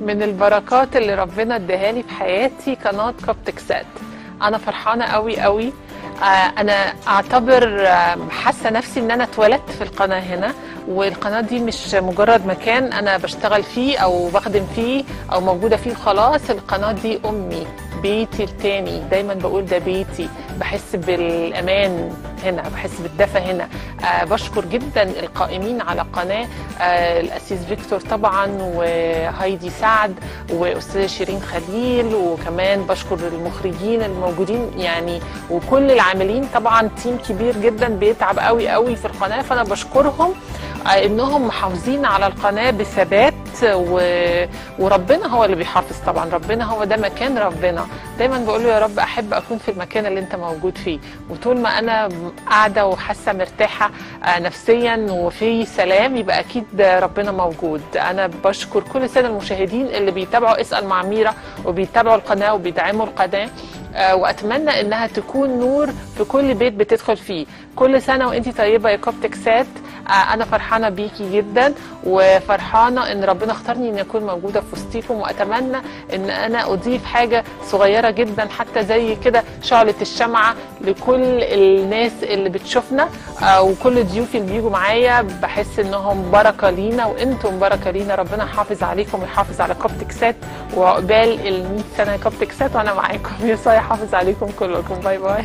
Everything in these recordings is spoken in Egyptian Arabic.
من البركات اللي ربنا اداها لي في حياتي قناه كوبتك سات انا فرحانه قوي قوي آه، انا اعتبر آه، حاسه نفسي ان انا اتولدت في القناه هنا والقناه دي مش مجرد مكان انا بشتغل فيه او بخدم فيه او موجوده فيه خلاص القناه دي امي بيتي التاني دايما بقول ده بيتي بحس بالامان هنا بحس بالدفى هنا آه بشكر جدا القائمين على القناه آه الاسيس فيكتور طبعا وهايدي سعد واستاذه شيرين خليل وكمان بشكر المخرجين الموجودين يعني وكل العاملين طبعا تيم كبير جدا بيتعب قوي قوي في القناه فانا بشكرهم آه، انهم محافظين على القناه بثبات و... وربنا هو اللي بيحافظ طبعا ربنا هو ده مكان ربنا دايما بقول له يا رب احب اكون في المكان اللي انت موجود فيه وطول ما انا قاعده وحاسه مرتاحه آه، نفسيا وفي سلام يبقى اكيد ربنا موجود انا بشكر كل سنه المشاهدين اللي بيتابعوا اسال مع ميرا وبيتابعوا القناه وبيدعموا القناه آه، واتمنى انها تكون نور في كل بيت بتدخل فيه كل سنه وانت طيبه يا كوبتك سات آه، انا فرحانه بيكي جدا وفرحانه ان ربنا اختارني اني اكون موجوده في وسطيكم واتمنى ان انا اضيف حاجه صغيره جدا حتى زي كده شعله الشمعه لكل الناس اللي بتشوفنا آه، وكل ضيوفي اللي بيجوا معايا بحس انهم بركه لينا وانتم بركه لينا ربنا يحافظ عليكم ويحافظ على كوبتك سات وعقبال ال 100 سنه كوبتك سات وانا معاكم يسوع يحافظ عليكم كلكم باي باي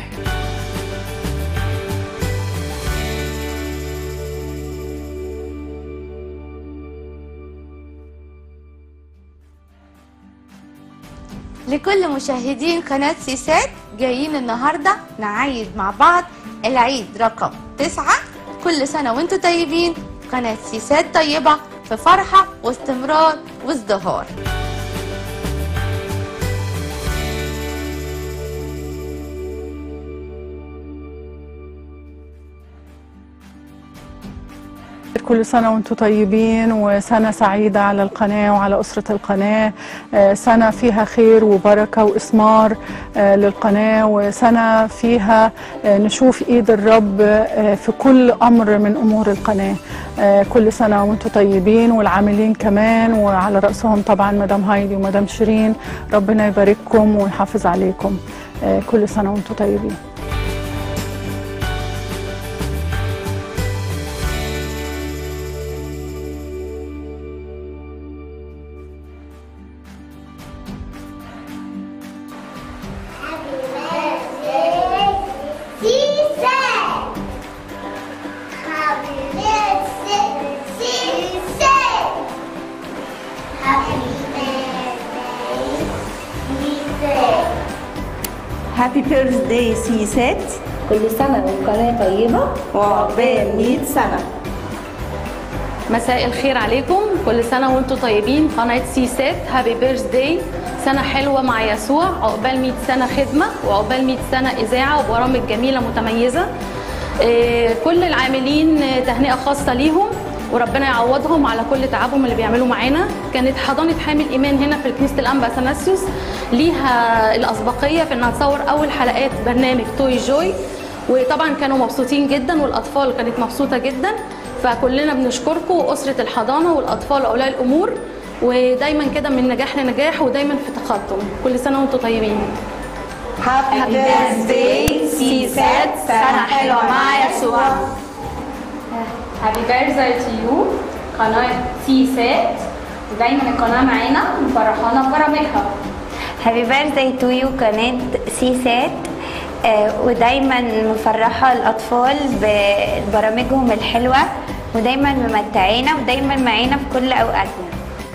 لكل مشاهدين قناة سيسات جايين النهاردة نعيد مع بعض العيد رقم تسعة كل سنة وانتم طيبين قناة سيسات طيبة في فرحة واستمرار وازدهار كل سنة وانتم طيبين وسنة سعيدة على القناة وعلى أسرة القناة آه، سنة فيها خير وبركة وإثمار آه، للقناة وسنة فيها آه، نشوف إيد الرب آه، في كل أمر من أمور القناة آه، كل سنة وانتم طيبين والعاملين كمان وعلى رأسهم طبعا مدام هايدي ومدام شيرين ربنا يبارككم ويحافظ عليكم آه، كل سنة وانتم طيبين هابي بيرثداي سيسات كل سنة والقناة طيبة وعقبال 100 سنة مساء الخير عليكم كل سنة وانتم طيبين قناة سي سات هابي بيرث داي سنة حلوة مع يسوع عقبال 100 سنة خدمة وعقبال 100 سنة إذاعة وبرامج جميلة متميزة إيه، كل العاملين آه، تهنئة خاصة ليهم وربنا يعوضهم على كل تعبهم اللي بيعملوا معانا كانت حضانة حامل إيمان هنا في كنيسة الأنبا أثناسيوس ليها الأسبقية في إنها تصور أول حلقات برنامج توي جوي وطبعا كانوا مبسوطين جدا والأطفال كانت مبسوطة جدا فكلنا بنشكركم وأسرة الحضانة والأطفال وأولياء الأمور ودايما كده من نجاح لنجاح ودايما في تقدم كل سنة وانتم طيبين هابي بيرثداي سيسات سنة حلوة مع يسوع هابي بيرثداي تو يو قناة سي سات ودايما القناة معانا مفرحانا ببرامجها هابي بيرثداي تو يو قناة سيسات آه، ودايما مفرحة الأطفال ببرامجهم الحلوة ودايما ممتعينا ودايما معانا في كل أوقاتنا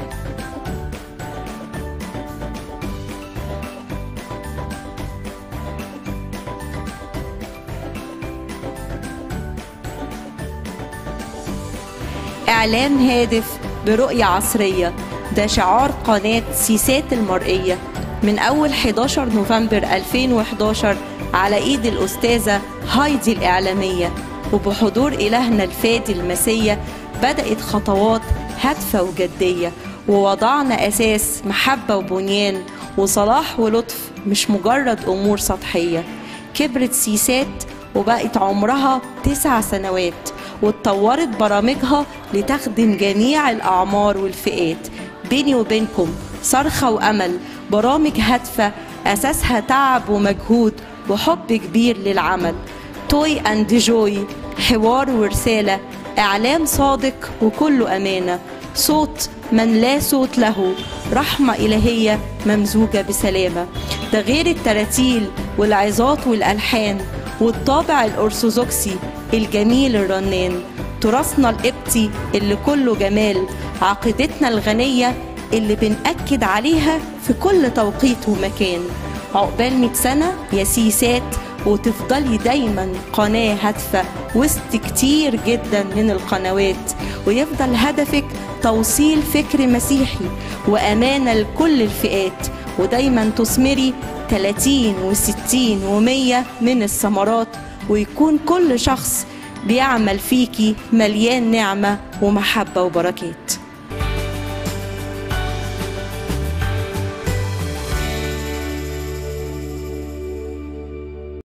إعلان هادف برؤية عصرية ده شعار قناة سيسات المرئية من أول 11 نوفمبر 2011 على إيد الأستاذة هايدي الإعلامية وبحضور إلهنا الفادي المسية بدأت خطوات هادفة وجدية ووضعنا أساس محبة وبنيان وصلاح ولطف مش مجرد أمور سطحية كبرت سيسات وبقت عمرها تسع سنوات واتطورت برامجها لتخدم جميع الأعمار والفئات بيني وبينكم صرخة وأمل برامج هادفة أساسها تعب ومجهود وحب كبير للعمل توي أند جوي حوار ورسالة إعلام صادق وكله أمانة صوت من لا صوت له رحمة إلهية ممزوجة بسلامة ده غير التراتيل والعظات والألحان والطابع الأرثوذكسي الجميل الرنان تراثنا القبطي اللي كله جمال عقيدتنا الغنية اللي بنأكد عليها في كل توقيت ومكان عقبال 100 سنة يا سيسات وتفضلي دايما قناة هادفة وسط كتير جدا من القنوات ويفضل هدفك توصيل فكر مسيحي وأمانة لكل الفئات ودايما تثمري 30 و60 و100 من الثمرات ويكون كل شخص بيعمل فيكي مليان نعمة ومحبة وبركات